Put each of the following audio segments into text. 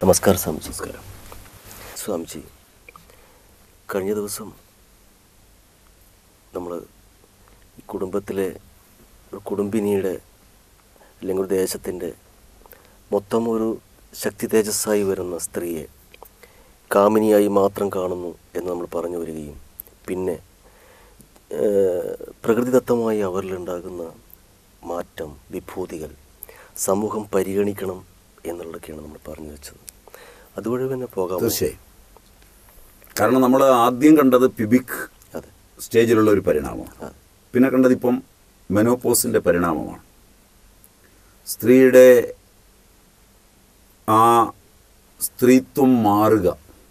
നമസ്കാരം സ്വാമിജി നമസ്കാരം സ്വാമിജി കഴിഞ്ഞ ദിവസം നമ്മൾ കുടുംബത്തിലെ ഒരു കുടുംബിനിയുടെ അല്ലെങ്കിൽ ഒരു ദേശത്തിൻ്റെ മൊത്തം ഒരു ശക്തി തേജസ്സായി വരുന്ന സ്ത്രീയെ കാമിനിയായി മാത്രം കാണുന്നു എന്ന് നമ്മൾ പറഞ്ഞു വരികയും പിന്നെ ഏഹ്, പ്രകൃതിദത്തമായി അവരിലുണ്ടാകുന്ന മാറ്റം വിഭൂതികൾ സമൂഹം പരിഗണിക്കണം എന്നുള്ളതൊക്കെയാണ് നമ്മൾ പറഞ്ഞു വെച്ചത് അതുവഴി തന്നെ പോകാം തീർച്ചയായും കാരണം നമ്മൾ ആദ്യം കണ്ടത് പിബിക് അതെ സ്റ്റേജിലുള്ള ഒരു പരിണാമമാണ് അതെ പിന്നെ കണ്ടത് ഇപ്പം മെനോപോസിൻ്റെ പരിണാമമാണ് സ്ത്രീയുടെ ആ സ്ത്രീത്വം മാറുക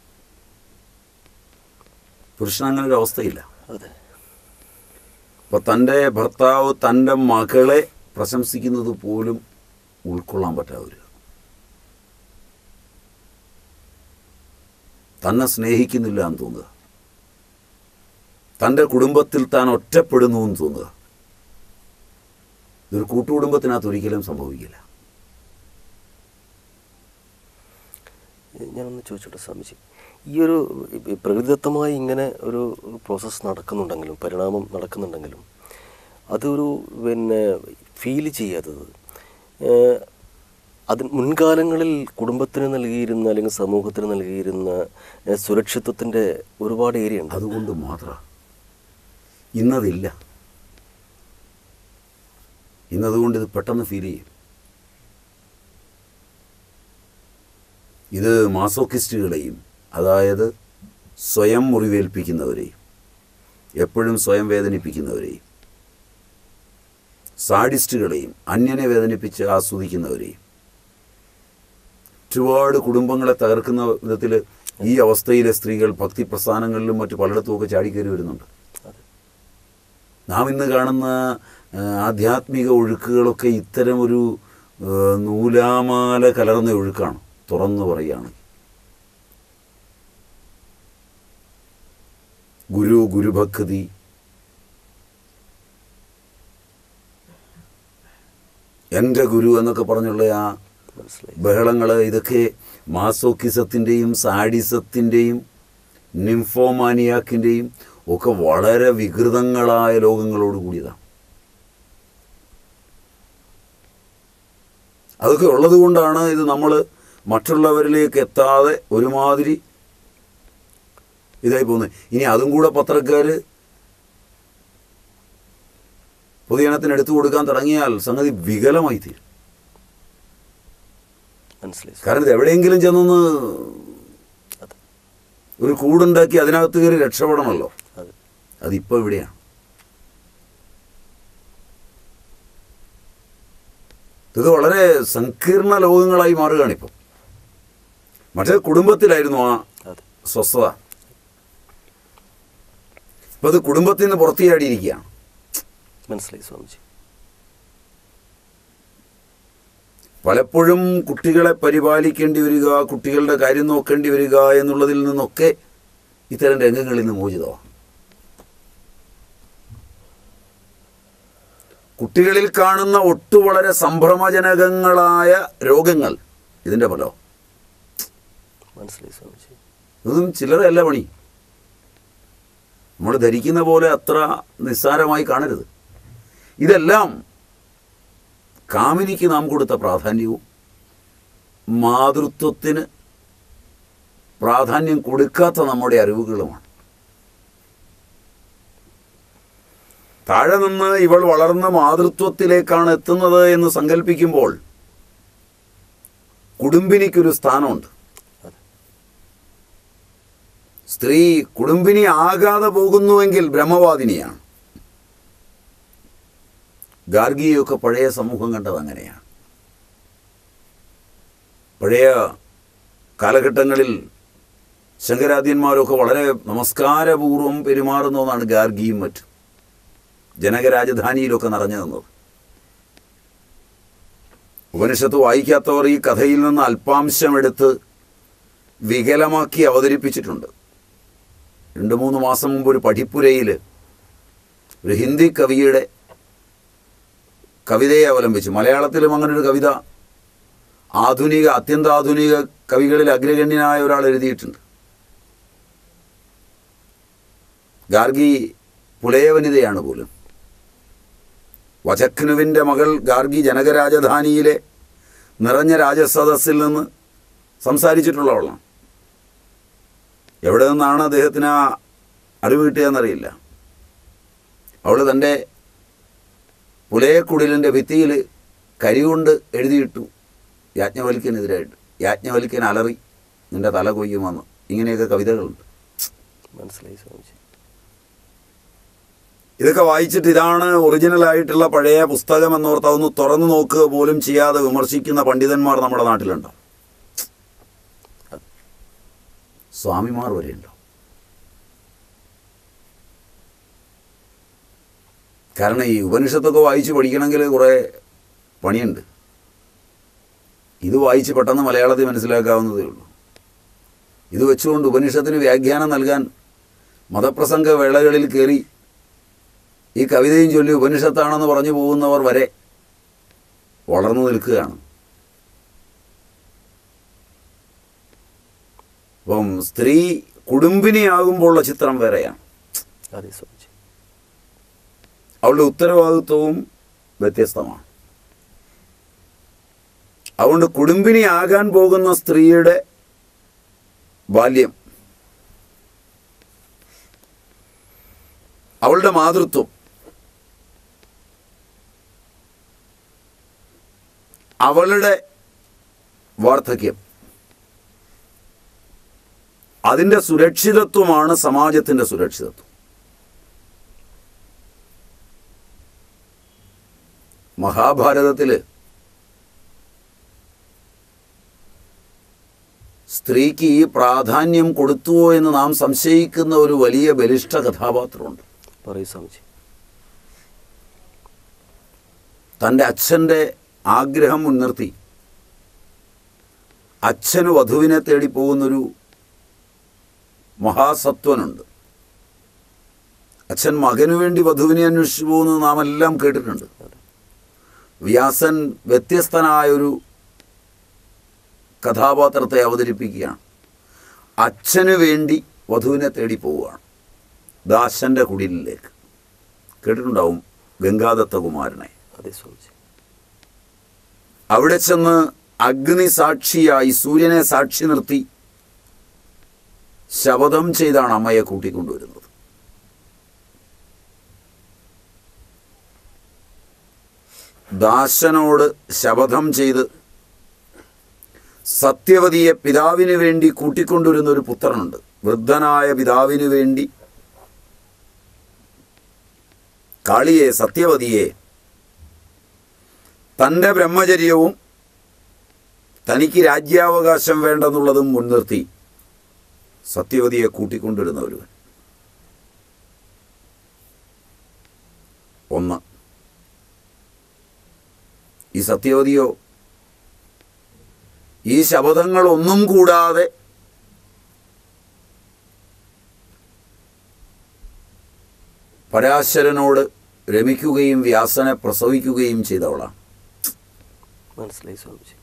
പുരുഷൻ അങ്ങനെ ഒരു അവസ്ഥയില്ല അതെ അപ്പൊ തൻ്റെ ഭർത്താവ് തൻ്റെ മകളെ പ്രശംസിക്കുന്നത് പോലും ഉൾക്കൊള്ളാൻ പറ്റാതെ വരിക തന്നെ സ്നേഹിക്കുന്നില്ല എന്ന് തോന്നുക തൻ്റെ കുടുംബത്തിൽ താൻ ഒറ്റപ്പെടുന്നു എന്ന് തോന്നുക ഇതൊരു കൂട്ടുകുടുംബത്തിനകത്ത് ഒരിക്കലും സംഭവിക്കില്ല ഞാനൊന്ന് ചോദിച്ചോട്ടെ സ്വാമിജി ഈ ഒരു ഈ പ്രകൃതിദത്തമായി ഇങ്ങനെ ഒരു പ്രോസസ്സ് നടക്കുന്നുണ്ടെങ്കിലും പരിണാമം നടക്കുന്നുണ്ടെങ്കിലും അതൊരു പിന്നെ ഫീൽ ചെയ്യാത്തത് ഏഹ്, അത് മുൻകാലങ്ങളിൽ കുടുംബത്തിന് നൽകിയിരുന്ന അല്ലെങ്കിൽ സമൂഹത്തിന് നൽകിയിരുന്ന ഏഹ്, സുരക്ഷിത്വത്തിൻ്റെ ഒരുപാട് ഏരിയ ഉണ്ട് അതുകൊണ്ട് മാത്രം ഇന്നതില്ല ഇന്നതുകൊണ്ട് ഇത് പെട്ടെന്ന് ഫീൽ ചെയ്യും ഇത് മാസോക്കിസ്റ്റുകളെയും അതായത് സ്വയം മുറിവേൽപ്പിക്കുന്നവരെയും എപ്പോഴും സ്വയം വേദനിപ്പിക്കുന്നവരെയും സാഡിസ്റ്റുകളെയും അന്യനെ വേദനിപ്പിച്ച് ആസ്വദിക്കുന്നവരെയും ഒരുപാട് കുടുംബങ്ങളെ തകർക്കുന്ന വിധത്തിൽ ഈ അവസ്ഥയിലെ സ്ത്രീകൾ ഭക്തി പ്രസ്ഥാനങ്ങളിലും മറ്റു പലയിടത്തുമൊക്കെ ചാടിക്കയറി വരുന്നുണ്ട് അതെ നാം ഇന്ന് കാണുന്ന ആ, ആധ്യാത്മിക ഒഴുക്കുകളൊക്കെ ഇത്തരം ഒരു ആ, നൂലാമാല കലർന്ന ഒഴുക്കാണ് തുറന്നു പറയുകയാണ് ഗുരു ഗുരുഭക്തി എൻ്റെ ഗുരു എന്നൊക്കെ പറഞ്ഞുള്ള ആ മനസ്സിലായി ബഹളങ്ങൾ ഇതൊക്കെ മാസോക്കിസത്തിൻ്റെയും സാഡിസത്തിൻ്റെയും നിംഫോമാനിയാക്കിൻ്റെയും ഒക്കെ വളരെ വികൃതങ്ങളായ ലോകങ്ങളോട് കൂടിയതാണ് അതൊക്കെ ഉള്ളത് കൊണ്ടാണ് ഇത് നമ്മൾ മറ്റുള്ളവരിലേക്ക് എത്താതെ ഒരുമാതിരി ഇതായി പോകുന്നത് ഇനി അതും കൂടെ പത്രക്കാർ പൊതുജനത്തിന് എടുത്തു കൊടുക്കാൻ തുടങ്ങിയാൽ സംഗതി വികലമായി തീരും മനസ്സിലായി സ്വാമി. കാരണം ഇത് എവിടെയെങ്കിലും ചെന്നൊന്ന് അതെ ഒരു കൂടുണ്ടാക്കി അതിനകത്ത് കയറി രക്ഷപ്പെടണമല്ലോ അതെ അതിപ്പോൾ ഇവിടെയാണ് ഇത് വളരെ സങ്കീർണ ലോകങ്ങളായി മാറുകയാണ് ഇപ്പം മറ്റേ കുടുംബത്തിലായിരുന്നു ആ അതെ സ്വസ്ഥത ഇപ്പം അത് കുടുംബത്തിൽ നിന്ന് പുറത്തിയാടിയിരിക്കുകയാണ് മനസ്സിലായി സ്വാമിജി പലപ്പോഴും കുട്ടികളെ പരിപാലിക്കേണ്ടി വരിക കുട്ടികളുടെ കാര്യം നോക്കേണ്ടി വരിക എന്നുള്ളതിൽ നിന്നൊക്കെ ഇത്തരം രംഗങ്ങളിൽ നിന്ന് മോചിതമാണ് കുട്ടികളിൽ കാണുന്ന ഒട്ടു വളരെ സംഭ്രമജനകങ്ങളായ രോഗങ്ങൾ ഇതിൻ്റെ ഫലം മനസ്സിലായി സ്വാമിജി ഇതൊന്നും ചില്ലറയല്ല പണി നമ്മൾ ധരിക്കുന്ന പോലെ അത്ര നിസ്സാരമായി കാണരുത് ഇതെല്ലാം കാമിനിക്ക് നാം കൊടുത്ത പ്രാധാന്യവും മാതൃത്വത്തിന് പ്രാധാന്യം കൊടുക്കാത്ത നമ്മുടെ അറിവുകളുമാണ് താഴെ നിന്ന് ഇവൾ വളർന്ന മാതൃത്വത്തിലേക്കാണ് എത്തുന്നത് എന്ന് സങ്കല്പിക്കുമ്പോൾ കുടുംബിനിക്കൊരു സ്ഥാനമുണ്ട് അതെ സ്ത്രീ കുടുംബിനി ആകാതെ പോകുന്നുവെങ്കിൽ ബ്രഹ്മവാദിനിയാണ് ഗാർഗിയൊക്കെ പഴയ സമൂഹം കണ്ടത് അങ്ങനെയാണ് പഴയ കാലഘട്ടങ്ങളിൽ ശങ്കരാദ്യന്മാരൊക്കെ വളരെ നമസ്കാരപൂർവ്വം പെരുമാറുന്നതാണ് ഗാർഗിയും മറ്റും ജനകരാജധാനിയിലൊക്കെ നിറഞ്ഞു നിന്നത് ഉപനിഷത്ത് വായിക്കാത്തവർ ഈ കഥയിൽ നിന്ന് അല്പാംശമെടുത്ത് വികലമാക്കി അവതരിപ്പിച്ചിട്ടുണ്ട് രണ്ട് മൂന്ന് മാസം മുമ്പ് ഒരു പഠിപ്പുരയിൽ ഒരു ഹിന്ദി കവിയുടെ കവിതയെ അവലംബിച്ചു മലയാളത്തിലും അങ്ങനെ ഒരു കവിത ആധുനിക അത്യന്താധുനിക കവികളിൽ അഗ്രഗണ്യനായ ഒരാൾ എഴുതിയിട്ടുണ്ട് ഗാർഗി പുലയവനിതയാണ് പോലും വചക്നുവിൻ്റെ മകൾ ഗാർഗി ജനകരാജധാനിയിലെ നിറഞ്ഞ രാജസദസ്സിൽ നിന്ന് സംസാരിച്ചിട്ടുള്ളവളാണ് എവിടെ നിന്നാണ് അദ്ദേഹത്തിന് ആ അറിവ് കിട്ടിയതെന്നറിയില്ല അവൾ തൻ്റെ പുലയക്കുടിലിൻ്റെ ഭിത്തിയിൽ കരികൊണ്ട് എഴുതിയിട്ടു യാജ്ഞവൽക്കനെതിരായിട്ട് യാജ്ഞവൽക്കൻ അലറി നിന്റെ തല കൊയ്യുമെന്ന് ഇങ്ങനെയൊക്കെ കവിതകളുണ്ട് മനസ്സിലായി സ്വാമിജി ഇതൊക്കെ വായിച്ചിട്ട് ഇതാണ് ഒറിജിനൽ ആയിട്ടുള്ള പഴയ പുസ്തകം എന്നോർത്ത് അതൊന്ന് തുറന്നു നോക്കുക പോലും ചെയ്യാതെ വിമർശിക്കുന്ന പണ്ഡിതന്മാർ നമ്മുടെ നാട്ടിലുണ്ടാവും സ്വാമിമാർ വരെ ഉണ്ടാവും കാരണം ഈ ഉപനിഷത്തൊക്കെ വായിച്ച് പഠിക്കണമെങ്കിൽ കുറേ പണിയുണ്ട് ഇത് വായിച്ച് പെട്ടെന്ന് മലയാളത്തിൽ മനസ്സിലാക്കാവുന്നതേ ഉള്ളൂ ഇത് വെച്ചുകൊണ്ട് ഉപനിഷത്തിന് വ്യാഖ്യാനം നൽകാൻ മതപ്രസംഗ വേളകളിൽ കയറി ഈ കവിതയും ചൊല്ലി ഉപനിഷത്താണെന്ന് പറഞ്ഞു പോകുന്നവർ വരെ വളർന്നു നിൽക്കുകയാണ് അപ്പം സ്ത്രീ കുടുംബിനിയാകുമ്പോഴുള്ള ചിത്രം വേറെയാണ് അതെ സ്വാമിജി അവളുടെ ഉത്തരവാദിത്വവും വ്യത്യസ്തമാണ് അതുകൊണ്ട് കുടുംബിനിയാകാൻ പോകുന്ന സ്ത്രീയുടെ ബാല്യം അവളുടെ മാതൃത്വം അവളുടെ വാർദ്ധക്യം അതിൻ്റെ സുരക്ഷിതത്വമാണ് സമാജത്തിൻ്റെ സുരക്ഷിതത്വം മഹാഭാരതത്തിൽ സ്ത്രീക്ക് ഈ പ്രാധാന്യം കൊടുത്തുവോ എന്ന് നാം സംശയിക്കുന്ന ഒരു വലിയ ബലിഷ്ഠ കഥാപാത്രമുണ്ട് പറയൂ സ്വാമിജി തൻ്റെ അച്ഛൻ്റെ ആഗ്രഹം മുൻനിർത്തി അച്ഛന് വധുവിനെ തേടി പോകുന്നൊരു മഹാസത്വനുണ്ട് അച്ഛൻ മകനു വേണ്ടി വധുവിനെ അന്വേഷിച്ചു പോകുന്നത് നാം എല്ലാം കേട്ടിട്ടുണ്ട് വ്യാസൻ വ്യത്യസ്തനായൊരു കഥാപാത്രത്തെ അവതരിപ്പിക്കുകയാണ് അച്ഛന് വേണ്ടി വധുവിനെ തേടി പോവുകയാണ് ദാശൻ്റെ കുടിലിലേക്ക് കേട്ടിട്ടുണ്ടാവും ഗംഗാദത്ത കുമാരനെ അതെ സ്വാമിജി അവിടെ ചെന്ന് അഗ്നി സാക്ഷിയായി സൂര്യനെ സാക്ഷി നിർത്തി ശപഥം ചെയ്താണ് അമ്മയെ കൂട്ടിക്കൊണ്ടുവരുന്നത് ദാശനോട് ശപഥം ചെയ്ത് സത്യവതിയെ പിതാവിന് വേണ്ടി കൂട്ടിക്കൊണ്ടുവരുന്ന ഒരു പുത്രനുണ്ട് വൃദ്ധനായ പിതാവിന് വേണ്ടി കാളിയെ സത്യവതിയെ തൻ്റെ ബ്രഹ്മചര്യവും തനിക്ക് രാജ്യാവകാശം വേണ്ടെന്നുള്ളതും മുൻനിർത്തി സത്യവതിയെ കൂട്ടിക്കൊണ്ടിരുന്ന ഒരുവൻ ഒന്ന് ഈ സത്യവതിയോ ഈ ശപഥങ്ങളൊന്നും കൂടാതെ പരാശരനോട് രമിക്കുകയും വ്യാസനെ പ്രസവിക്കുകയും ചെയ്തവളാണ് മനസ്സിലായി സ്വാമിജി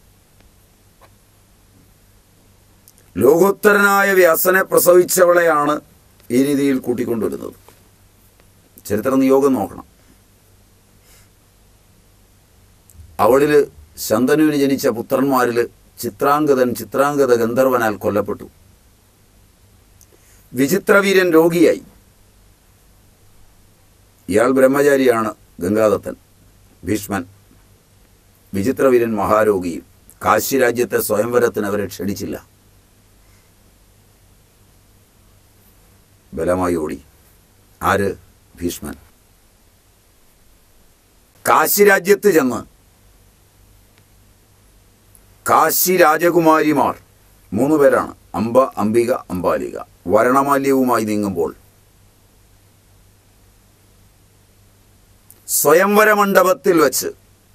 ലോകോത്തരനായ വ്യാസനെ പ്രസവിച്ചവളെയാണ് ഈ രീതിയിൽ കൂട്ടിക്കൊണ്ടുവരുന്നത് ചരിത്ര നിയോഗം നോക്കണം അവളിൽ ശന്തനുവിന് ജനിച്ച പുത്രന്മാരിൽ ചിത്രാംഗതൻ ചിത്രാംഗത ഗന്ധർവനാൽ കൊല്ലപ്പെട്ടു വിചിത്രവീരൻ രോഗിയായി ഇയാൾ ബ്രഹ്മചാരിയാണ് ഗംഗാദത്തൻ ഭീഷ്മൻ വിചിത്രവീരൻ മഹാരോഗിയും കാശി രാജ്യത്തെ സ്വയംവരത്തിന് അവരെ ക്ഷണിച്ചില്ല ബലമായി ഓടി ആര് ഭീഷ്മൻ കാശി രാജ്യത്ത് ചെന്ന് കാശി രാജകുമാരിമാർ മൂന്ന് പേരാണ് അംബ അംബിക അംബാലിക വരണമാല്യവുമായി നീങ്ങുമ്പോൾ സ്വയംവര മണ്ഡപത്തിൽ വച്ച്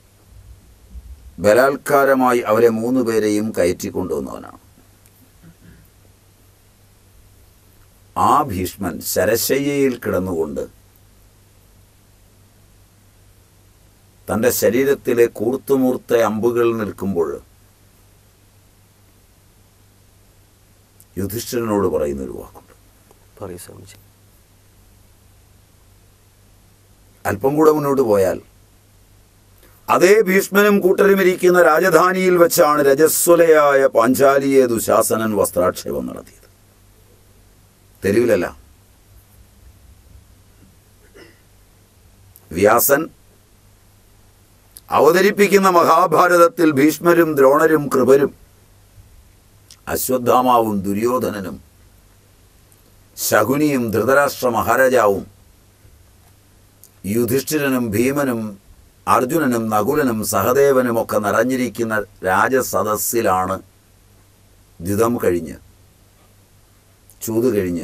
ബലാത്കാരമായി അവരെ മൂന്ന് പേരെയും കയറ്റിക്കൊണ്ടുവന്നവനാണ് ആ ഭീഷ്മൻ ശരശയ്യയിൽ കിടന്നുകൊണ്ട് തൻ്റെ ശരീരത്തിലെ കൂർത്തുമൂർത്ത അമ്പുകൾ നിൽക്കുമ്പോൾ യുധിഷ്ഠിരനോട് പറയുന്ന ഒരു വാക്കുണ്ട് പറയൂ സ്വാമിജി അല്പം കൂടെ മുന്നോട്ട് പോയാൽ അതേ ഭീഷ്മനും കൂട്ടരും ഇരിക്കുന്ന രാജധാനിയിൽ വെച്ചാണ് രജസ്വലയായ പാഞ്ചാലിയെ ദുശാസനൻ വസ്ത്രാക്ഷേപം നടത്തിയത് തെരുവിലല്ല വ്യാസൻ അവതരിപ്പിക്കുന്ന മഹാഭാരതത്തിൽ ഭീഷ്മരും ദ്രോണരും കൃപരും അശ്വത്ഥാമാവും ദുര്യോധനനും ശകുനിയും ധൃതരാഷ്ട്ര മഹാരാജാവും യുധിഷ്ഠിരനും ഭീമനും അർജുനനും നകുലനും സഹദേവനും ഒക്കെ നിറഞ്ഞിരിക്കുന്ന രാജസദസ്സിലാണ് ദ്യുതം കഴിഞ്ഞ് ചൂത് കഴിഞ്ഞ്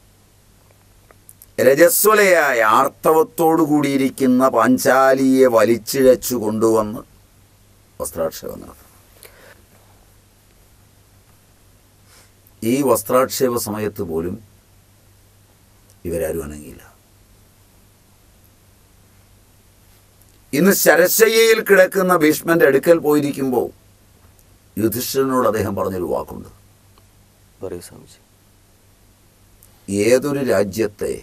രജസ്വലയായ ആർത്തവത്തോടു കൂടിയിരിക്കുന്ന പാഞ്ചാലിയെ വലിച്ചിഴച്ചു കൊണ്ടുവന്ന് വസ്ത്രാക്ഷേപം നടത്തും ഈ വസ്ത്രാക്ഷേപ സമയത്ത് പോലും ഇവരാരും അനങ്ങിയില്ല ഇന്ന് ശരശയ്യയിൽ കിടക്കുന്ന ഭീഷ്മന്റെ അടുക്കൽ പോയിരിക്കുമ്പോൾ യുധിഷ്ഠിരനോട് അദ്ദേഹം പറഞ്ഞൊരു വാക്കുണ്ട് പറയൂ സ്വാമിജി ഏതൊരു രാജ്യത്തെ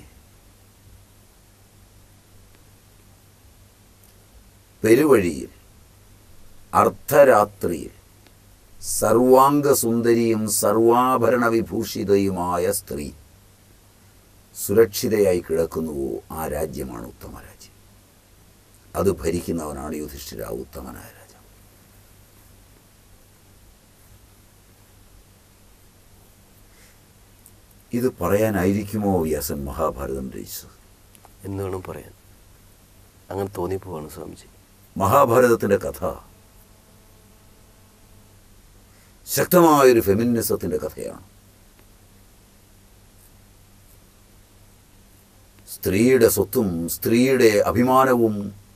പെരുവഴിയിൽ അർദ്ധരാത്രിയിൽ സർവാംഗസുന്ദരിയും സർവാഭരണ വിഭൂഷിതയുമായ സ്ത്രീ സുരക്ഷിതയായി കിടക്കുന്നുവോ ആ രാജ്യമാണ് ഉത്തമ രാജ്യം അത് ഭരിക്കുന്നവനാണ് യുധിഷ്ഠിര ഉത്തമനായ രാജാവ് ഇത് പറയാനായിരിക്കുമോ വ്യാസൻ മഹാഭാരതം രചിച്ചത് എന്ന് വേണം പറയാൻ അങ്ങനെ തോന്നിപ്പോവാണ് സ്വാമിജി മഹാഭാരതത്തിൻ്റെ കഥ ശക്തമായൊരു ഫെമിനിസത്തിൻ്റെ കഥയാണ് സ്ത്രീയുടെ സ്വത്തും സ്ത്രീയുടെ അഭിമാനവും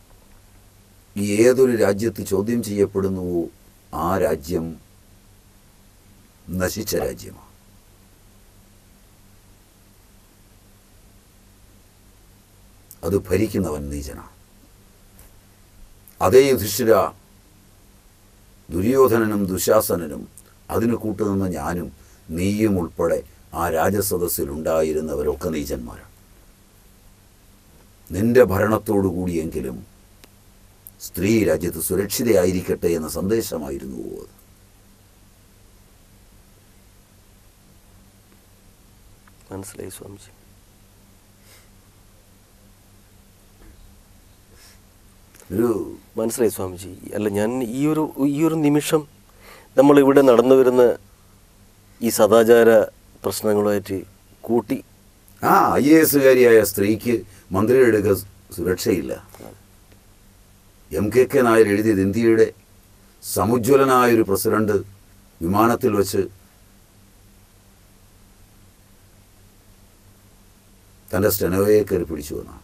ഏതൊരു രാജ്യത്ത് ചോദ്യം ചെയ്യപ്പെടുന്നുവോ ആ രാജ്യം നശിച്ച രാജ്യമാണ് അത് ഭരിക്കുന്നവൻ നീചനാണ് അതേ യുധിഷ്ഠിര ദുര്യോധനനും ദുശാസനനും അതിന് കൂട്ടുനിന്ന ഞാനും നീയും ഉൾപ്പെടെ ആ രാജസദസ്സിൽ ഉണ്ടായിരുന്നവരൊക്കെ നീചന്മാരാണ് നിന്റെ ഭരണത്തോടു കൂടിയെങ്കിലും സ്ത്രീ രാജ്യത്ത് സുരക്ഷിതയായിരിക്കട്ടെ എന്ന സന്ദേശമായിരുന്നു അത് മനസ്സിലായി സ്വാമിജി ഒരു മനസ്സിലായി സ്വാമിജി അല്ല ഞാൻ ഈ ഒരു ഈ ഒരു നിമിഷം നമ്മളിവിടെ നടന്നു വരുന്ന ഈ സദാചാര പ്രശ്നങ്ങളുമായിട്ട് കൂട്ടി ആ ഐ എ എസുകാരിയായ സ്ത്രീക്ക് മന്ത്രിയുടെ സുരക്ഷയില്ല എം കെ കെ നായർ എഴുതിയത് ഇന്ത്യയുടെ സമുജ്വലനായൊരു പ്രസിഡന്റ് വിമാനത്തിൽ വെച്ച് തൻ്റെ സ്റ്റെനോയെ കയറി പിടിച്ചു എന്നാണ്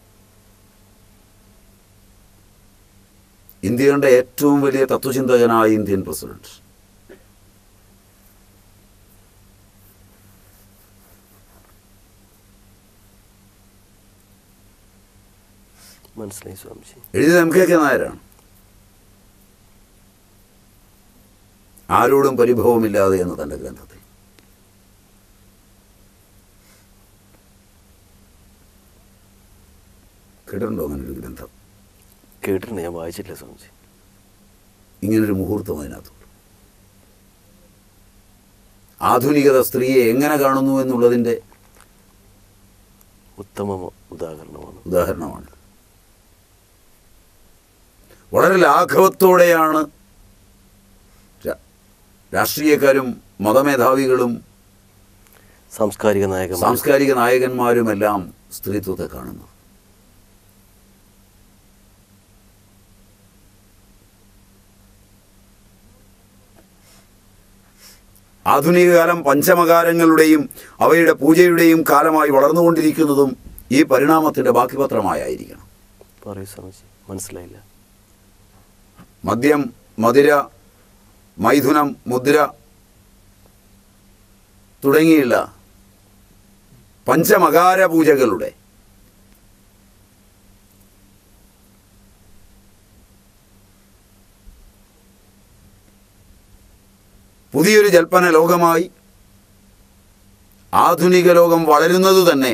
ഇന്ത്യയുടെ ഏറ്റവും വലിയ തത്വചിന്തകനായ ഇന്ത്യൻ പ്രസിഡന്റ് മനസ്സിലായി സ്വാമിജി എഴുതിയത് എം കെ കെ നായരാണ് ആരോടും പരിഭവമില്ലാതെ എന്ന് തൻ്റെ ഗ്രന്ഥത്തിൽ കേട്ടിട്ടുണ്ടോ അങ്ങനെ ഒരു ഗ്രന്ഥം കേട്ടിട്ടുണ്ട് ഞാൻ വായിച്ചിട്ടില്ല സ്വാമിജി ഇങ്ങനൊരു മുഹൂർത്തം അതിനകത്തുണ്ട് ആധുനികത സ്ത്രീയെ എങ്ങനെ കാണുന്നു എന്നുള്ളതിൻ്റെ ഉത്തമ ഉദാഹരണമാണ് ഉദാഹരണമാണ് വളരെ ലാഘവത്തോടെയാണ് രാ- രാഷ്ട്രീയക്കാരും മതമേധാവികളും സാംസ്കാരിക നായകന്മാർ സാംസ്കാരിക നായകന്മാരുമെല്ലാം സ്ത്രീത്വത്തെ കാണുന്നത് ആധുനിക കാലം പഞ്ചമകാലങ്ങളുടെയും അവയുടെ പൂജയുടെയും കാലമായി വളർന്നുകൊണ്ടിരിക്കുന്നതും ഈ പരിണാമത്തിൻ്റെ ബാക്കിപത്രമായിരിക്കണം പറയൂ സ്വാമിജി മനസ്സിലായില്ല മദ്യം മധുര മൈഥുനം മുദ്ര തുടങ്ങിയുള്ള പഞ്ചമകാര പൂജകളുടെ പുതിയൊരു ജൽപ്പന ലോകമായി ആധുനിക ലോകം വളരുന്നത് തന്നെ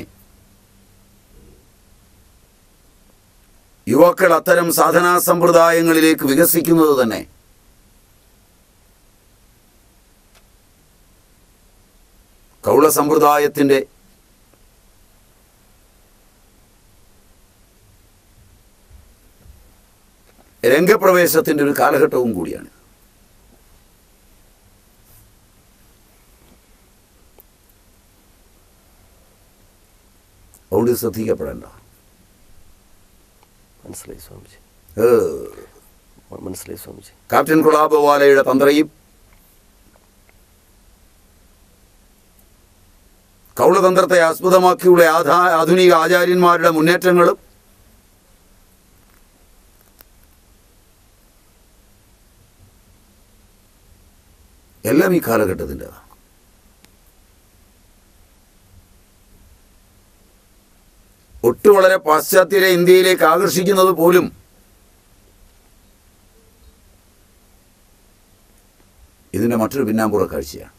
യുവാക്കൾ അത്തരം സാധനാ സമ്പ്രദായങ്ങളിലേക്ക് വികസിക്കുന്നത് തന്നെ കൗള സമ്പ്രദായത്തിൻ്റെ രംഗപ്രവേശത്തിൻ്റെ ഒരു കാലഘട്ടവും കൂടിയാണ് അതുകൊണ്ട് ഇത് ശ്രദ്ധിക്കപ്പെടേണ്ട മനസ്സിലായി സ്വാമിജി ഏ, മനസ്സിലായി സ്വാമിജി ക്യാപ്റ്റൻ കുളാബവാലയുടെ തന്ത്രയും കൗളതന്ത്രത്തെ ആസ്പദമാക്കിയുള്ള ആധാ ആധുനിക ആചാര്യന്മാരുടെ മുന്നേറ്റങ്ങളും എല്ലാം ഈ കാലഘട്ടത്തിൻ്റെതാണ് ഒട്ടു വളരെ പാശ്ചാത്യരെ ഇന്ത്യയിലേക്ക് ആകർഷിക്കുന്നത് പോലും ഇതിൻ്റെ മറ്റൊരു പിന്നാമ്പുറ കാഴ്ചയാണ്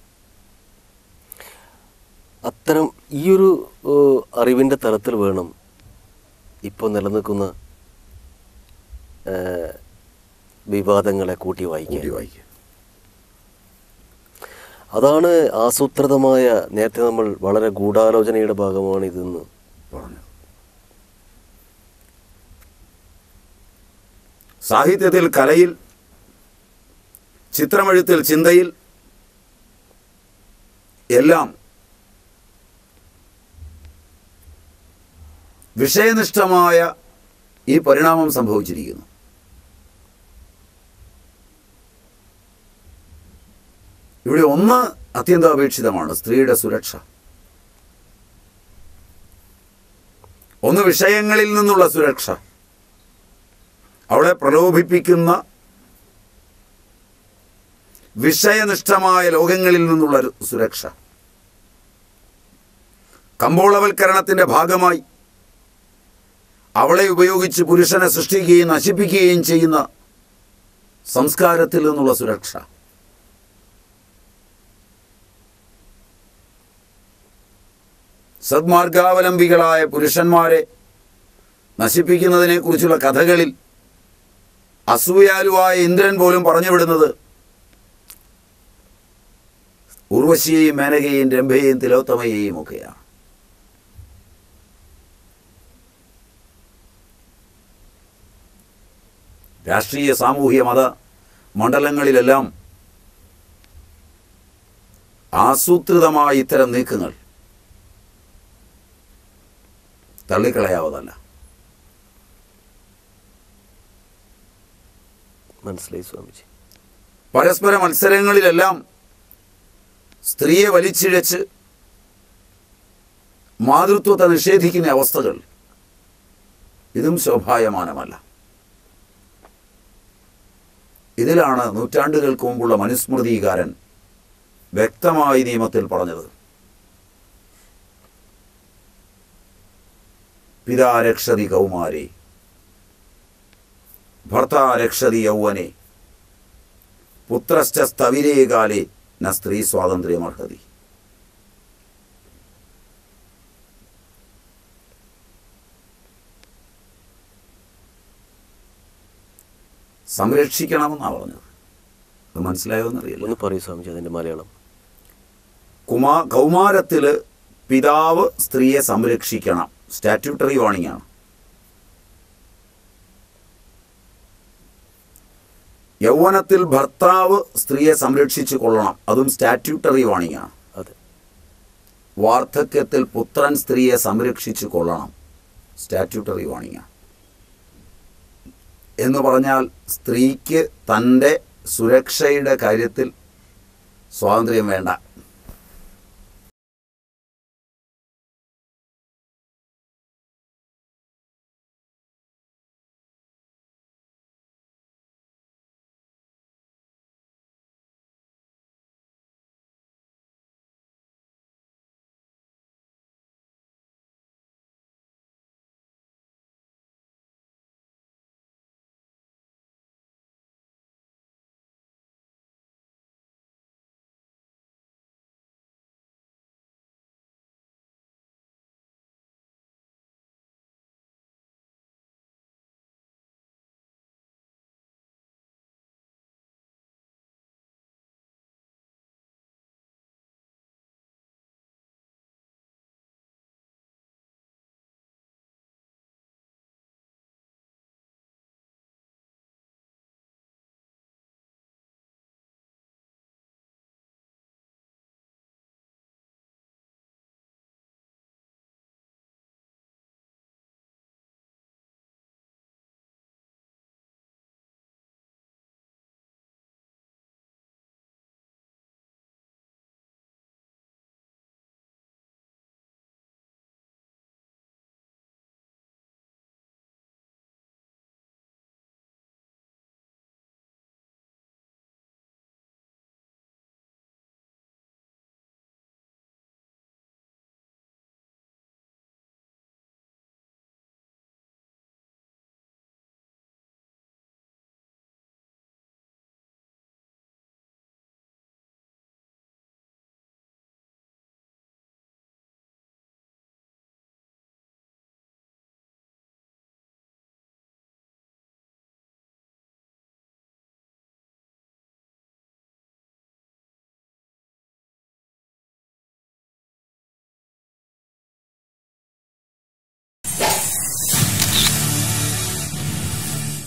അത്തരം ഈയൊരു ഏഹ്, അറിവിൻ്റെ തലത്തിൽ വേണം ഇപ്പോൾ നിലനിൽക്കുന്ന ഏഹ്, വിവാദങ്ങളെ കൂട്ടി വായിക്കാൻ കൂട്ടി വായിക്കുക അതാണ് ആസൂത്രിതമായ നേരത്തെ നമ്മൾ വളരെ ഗൂഢാലോചനയുടെ ഭാഗമാണ് ഇതെന്ന് പറഞ്ഞു സാഹിത്യത്തിൽ കലയിൽ ചിത്രമെഴുത്തിൽ ചിന്തയിൽ എല്ലാം വിഷയനിഷ്ഠമായ ഈ പരിണാമം സംഭവിച്ചിരിക്കുന്നു ഇവിടെ ഒന്ന് അത്യന്താപേക്ഷിതമാണ് സ്ത്രീയുടെ സുരക്ഷ ഒന്ന് വിഷയങ്ങളിൽ നിന്നുള്ള സുരക്ഷ അവളെ പ്രലോഭിപ്പിക്കുന്ന വിഷയനിഷ്ഠമായ ലോകങ്ങളിൽ നിന്നുള്ള ഒരു സുരക്ഷ കമ്പോളവൽക്കരണത്തിന്റെ ഭാഗമായി അവളെ ഉപയോഗിച്ച് പുരുഷനെ സൃഷ്ടിക്കുകയും നശിപ്പിക്കുകയും ചെയ്യുന്ന സംസ്കാരത്തിൽ നിന്നുള്ള സുരക്ഷ സദ്മാർഗാവലംബികളായ പുരുഷന്മാരെ നശിപ്പിക്കുന്നതിനെക്കുറിച്ചുള്ള കഥകളിൽ അസൂയാലുവായ ഇന്ദ്രൻ പോലും പറഞ്ഞുവിടുന്നത് ഉർവശിയെയും മേനകയെയും രംഭയെയും തിലോത്തമയെയും ഒക്കെയാണ് രാഷ്ട്രീയ സാമൂഹ്യ മത മണ്ഡലങ്ങളിലെല്ലാം ആസൂത്രിതമായ ഇത്തരം നീക്കങ്ങൾ തള്ളിക്കളയാവതല്ല മനസ്സിലായി സ്വാമിജി പരസ്പര മത്സരങ്ങളിലെല്ലാം സ്ത്രീയെ വലിച്ചിഴച്ച് മാതൃത്വത്തെ നിഷേധിക്കുന്ന അവസ്ഥകൾ ഇതും ശോഭായമാനമല്ല ഇതിലാണ് നൂറ്റാണ്ടുകൾക്ക് മുമ്പുള്ള മനുസ്മൃതികാരൻ വ്യക്തമായി നിയമത്തിൽ പറഞ്ഞത് പിതാ രക്ഷതി കൗമാരെ ഭർത്താ രക്ഷതി യൗവനെ പുത്രശ്ച സ്ഥവിരേ കാലേ ന സ്ത്രീ സ്വാതന്ത്ര്യമർഹതി സംരക്ഷിക്കണമെന്നാണ് പറഞ്ഞത് അത് മനസ്സിലായോ എന്നറിയില്ല ഒന്ന് പറയൂ സ്വാമിജി അതിൻ്റെ മലയാളം കുമാ കൗമാരത്തിൽ പിതാവ് സ്ത്രീയെ സംരക്ഷിക്കണം സ്റ്റാറ്റ്യൂട്ടറി വാണിംഗ് ആണ് യൗവനത്തിൽ ഭർത്താവ് സ്ത്രീയെ സംരക്ഷിച്ചു കൊള്ളണം അതും സ്റ്റാറ്റ്യൂട്ടറി വാണിംഗ് ആണ് അതെ വാർദ്ധക്യത്തിൽ പുത്രൻ സ്ത്രീയെ സംരക്ഷിച്ചു കൊള്ളണം സ്റ്റാറ്റ്യൂട്ടറി വാണിംഗ് ആണ് എന്ന് പറഞ്ഞാൽ സ്ത്രീക്ക് തൻ്റെ സുരക്ഷയുടെ കാര്യത്തിൽ സ്വാതന്ത്ര്യം വേണ്ട